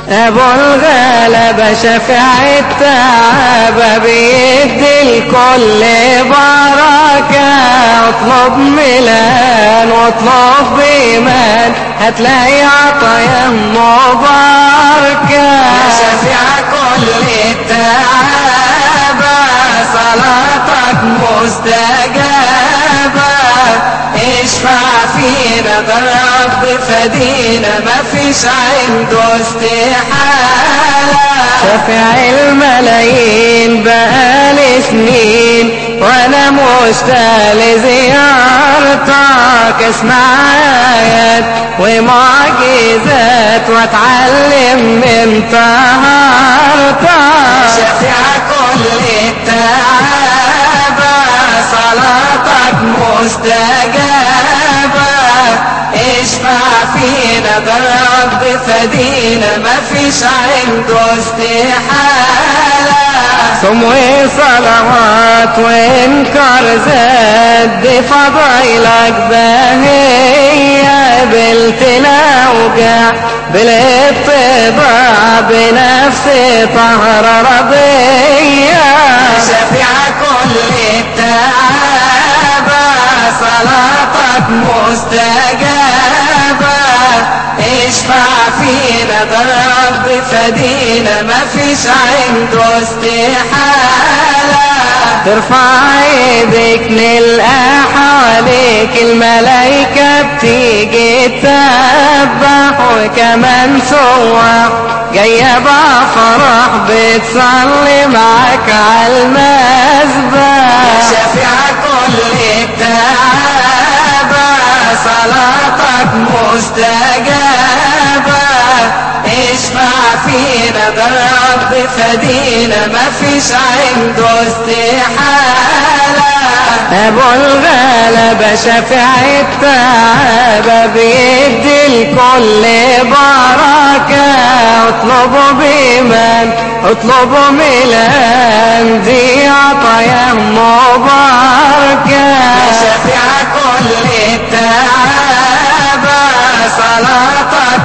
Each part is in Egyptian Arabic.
ابو الغلبة شفع التعب بيدي الكل بركة اطلب ميلان واطلب بيمان هتلاقي عطايا مباركة شفع كل التعب صلاتك مستجابة اشفع فينا بالرب فدينا ما فيش عنده استحالة شفع الملايين بقالي سنين وانا مشتاق لزيارتك اسمع ايات ومعجزات واتعلم من طهارتك شفع كل التعب صلاتك مستجابة اشفع فينا بالرب فدينا ما فيش عنده استحالة صم وصلوات وانكار زاد فضايلك باهية قبلتنا وجع بالاتباع بنفس طهر رضية شفيع كل التعب صلاتك مستجابة اشفع فينا بالرب فدينا ما فيش عنده استحالة ترفع ايدك نلقى حواليك الملايكة بتيجي تسبح وكمان سواح جاية بفرح بتصلي معاك عالمسبح شفيع كل التعب صلاتك مستجابة اشفع فينا بالرب فدينا ما فيش عنده استحالة ابو الغلبة شفع التعب بيدي الكل بركة اطلبوا بإيمان اطلبوا ميلان دي عطايا مباركة شفيع كل التعب صلاتك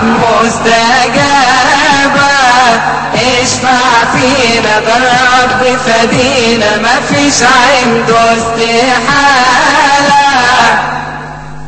مستجابة اشفع فينا بالرب فدينا ما فيش عنده استحالة